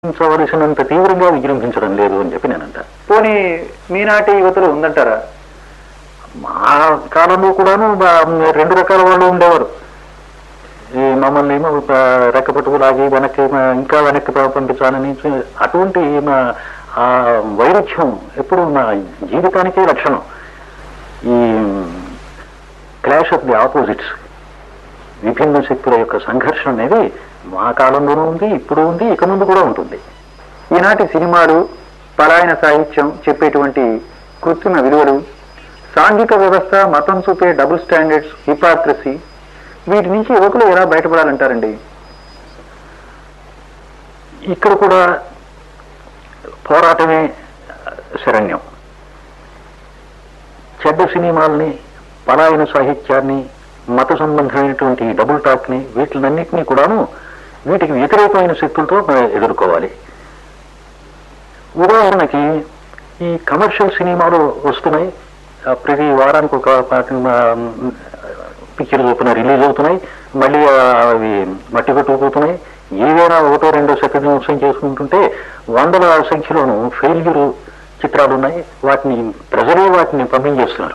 విజృంభించవలసినంత తీవ్రంగా విజృంభించడం లేదు అని చెప్పి నేనంట పోనీ మీనాటి యువతలు ఉందంటారా మా కాలంలో కూడాను బా- రెండు రకాల వాళ్ళు ఉండేవారు ఈ మమ్మల్ని ఏమో ప- రెక్క పట్టుకు లాగి వెనక్కి మా- ఇంకా వెనక్కి ప- పంపించాలని చూ- అటువంటి మా ఆ వైరుధ్యం ఎప్పుడు మా జీవితానికే లక్షణం ఈ క్లాష్ ఆఫ్ ది ఆపోజిట్స్ విభిన్న శక్తుల యొక్క సంఘర్షణ అనేది మా కాలంలోనూ ఉంది ఇప్పుడు ఉంది ఇక ముందు కూడా ఉంటుంది ఈనాటి సినిమాలు పలాయన సాహిత్యం చెప్పేటువంటి కృత్రిమ విలువలు సాంఘిక వ్యవస్థ మతం చూపే డబుల్ స్టాండర్డ్స్ హిపాక్రసీ వీటి నుంచి యువకులు ఎలా బయటపడాలంటారండి ఇక్కడ కూడా పోరాటమే శరణ్యం చెడ్డ సినిమాల్ని పలాయన సాహిత్యాన్ని మత సంబంధమైనటువంటి డబుల్ టాక్ని వీటినన్నింటినీ కూడాను వీటికి వ్యతిరేకమైన శక్తులతో మనం ఎదుర్కోవాలి ఉదాహరణకి ఈ కమర్షియల్ సినిమాలు వస్తున్నాయి ఆ ప్రతి వారానికి ఒక పిక్చర్ చొప్పున రిలీజ్ అవుతున్నాయి మళ్ళీ ఆ, అవి మట్టి కొట్టుకుపోతున్నాయి ఏవైనా ఒకటో రెండో సెకండ్ చేసుకుంటుంటే వందల సంఖ్యలోను ఫెయిల్యూర్ చిత్రాలు ఉన్నాయి వాటిని ప్రజలే వాటిని పంపించేస్తున్నారు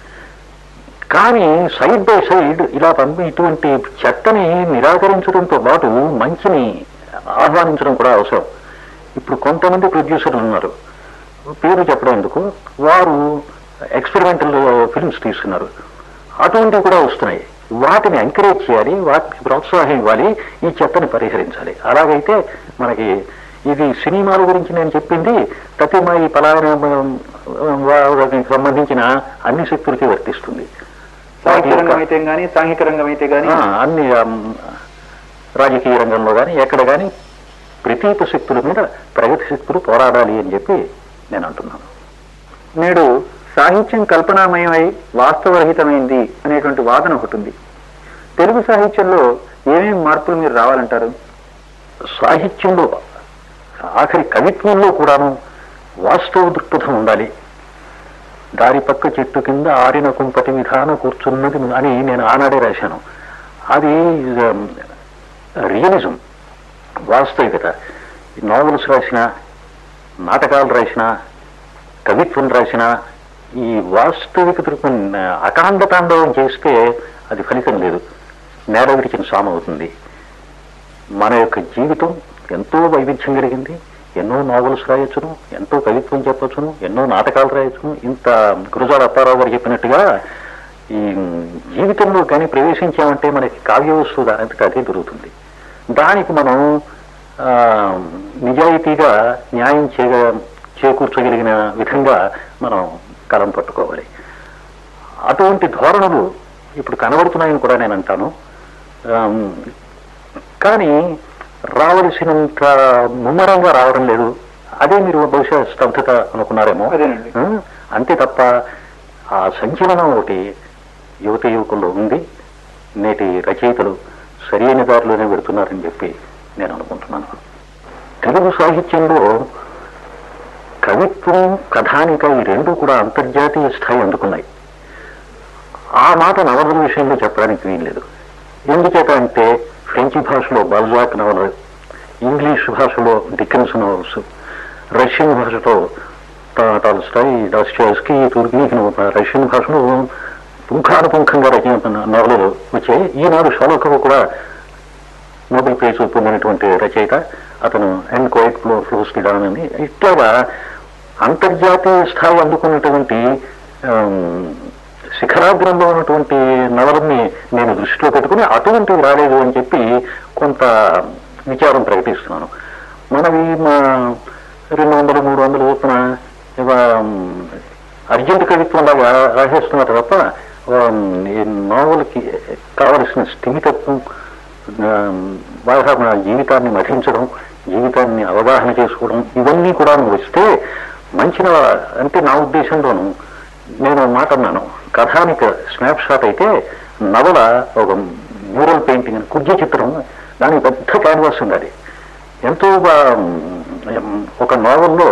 కానీ సైడ్ బై సైడ్ ఇలా పంపి ఇటువంటి చెత్తని నిరాకరించడంతో పాటు మంచిని ఆహ్వానించడం కూడా అవసరం ఇప్పుడు కొంతమంది ప్రొడ్యూసర్లు ఉన్నారు పేరు చెప్పడం ఎందుకు వారు ఎక్స్పెరిమెంటల్ ఫిల్మ్స్ తీస్తున్నారు అటువంటివి కూడా వస్తున్నాయి వాటిని ఎంకరేజ్ చేయాలి వాటికి ప్రోత్సాహం ఇవ్వాలి ఈ చెత్తని పరిహరించాలి అలాగైతే మనకి ఇది సినిమాల గురించి నేను చెప్పింది ప్రతిమ ఈ పలానా వారికి సంబంధించిన అన్ని శక్తులకి వర్తిస్తుంది సాహిత్య రంగం అయితే గానీ సాంఘిక రంగం అయితే గానీ ఆ, అన్ని ఆమ్, రాజకీయ రంగంలో కానీ ఎక్కడ కానీ ప్రతీత శక్తుల మీద ప్రగతి శక్తులు పోరాడాలి అని చెప్పి నేను అంటున్నాను నేడు సాహిత్యం కల్పనామయమై వాస్తవరహితమైంది అనేటువంటి వాదన ఒకటి ఉంది తెలుగు సాహిత్యంలో ఏమేమి మార్పులు మీరు రావాలంటారు సాహిత్యంలో ఆఖరి కవిత్వంలో కూడాను వాస్తవ దృక్పథం ఉండాలి దారి పక్క చెట్టు కింద ఆరిన కుంపటి విధాన కూర్చున్నది అని నేను ఆనాడే రాశాను అది రియలిజం వాస్తవికత నావెల్స్ రాసిన నాటకాలు రాసిన కవిత్వం రాసిన ఈ వాస్తవిక దృక్పథం అకాండ తాండవం చేస్తే అది ఫలితం లేదు నేల విడిచిన సామ అవుతుంది మన యొక్క జీవితం ఎంతో వైవిధ్యం కలిగింది ఎన్నో నావల్స్ రాయొచ్చును ఎంతో కవిత్వం చెప్పొచ్చును ఎన్నో నాటకాలు రాయొచ్చును ఇంత గురజాడ అప్పారావు గారు చెప్పినట్టుగా ఈ జీవితంలో కానీ ప్రవేశించామంటే మనకి కావ్య వస్తువు దానంతటి అదే దొరుకుతుంది దానికి మనం ఆ, నిజాయితీగా న్యాయం చేయ చేకూర్చగలిగిన విధంగా మనం కలం పట్టుకోవాలి అటువంటి ధోరణులు ఇప్పుడు కనబడుతున్నాయని కూడా నేను అంటాను ఆమ్, కానీ రావలసినంత ముమ్మరంగా రావడం లేదు అదే మీరు బహుశా స్తబ్దత అనుకున్నారేమో అదేనండి. ఆ, అంతే తప్ప ఆ సంచలనం ఒకటి యువత యువకుల్లో ఉంది నేటి రచయితలు సరైన దారిలోనే పెడుతున్నారని చెప్పి నేను అనుకుంటున్నాను తెలుగు సాహిత్యంలో కవిత్వం కథానిక ఈ రెండు కూడా అంతర్జాతీయ స్థాయి అందుకున్నాయి ఆ మాట నవలల విషయంలో చెప్పడానికి వీల్లేదు ఎందుచేత అంటే ఫ్రెంచి భాషలో బల్జాక్ నవలలు ఇంగ్లీష్ భాషలో డికెన్స్ నవల్స్ రష్యన్ భాషలో ట- టాల్స్టాయ్ డాస్టాయస్కీ తుర్గీక్ రష్యన్ భాషలో పుంఖానుపుంఖంగా రచన నవలలు వచ్చాయి ఈనాడు షాలోకో కూడా నోబెల్ ప్రైజ్ పొందినటువంటి రచయిత అతను and quiet flow flows Don అని ఇట్లా అంతర్జాతీయ స్థాయి అందుకున్నటువంటి ఆమ్, శిఖరాగ్రంలో ఉన్నటువంటి నవలని నేను దృష్టిలో పెట్టుకుని అటువంటివి రాలేదు అని చెప్పి కొంత విచారం ప్రకటిస్తున్నాను మనవి మా రెండు వందలు మూడు వందలు చొప్పున ఇవ- అర్జెంట్ కవిత్వం లాగా రాసేస్తున్నారు తప్ప ఆమ్, ఈ నోవెల్కి కావలసిన స్థిమితత్వం ఆమ్, బాగా మన జీవితాన్ని మఠించడం జీవితాన్ని అవగాహన చేసుకోవడం ఇవన్నీ కూడా వస్తే మంచి నవ- అంటే నా ఉద్దేశంలోను నేను ఒక మాట అన్నాను కథానిక స్నాప్ షాట్ అయితే నవల ఒక మ్యూరల్ పెయింటింగ్ అని కుజ్జ చిత్రం దానికి పెద్ద క్యాన్వాస్ ఉండాలి ఎంతో బా- ఒక నోవెల్లో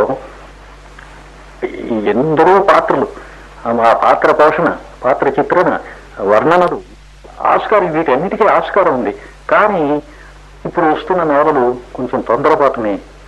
ఎందరో పాత్రలు ఆ పాత్ర పోషణ పాత్ర చిత్రణ వర్ణనలు ఆస్కారం వీటన్నిటికీ ఆస్కారం ఉంది కానీ ఇప్పుడు వస్తున్న నవలలు కొంచెం తొందరపాటుని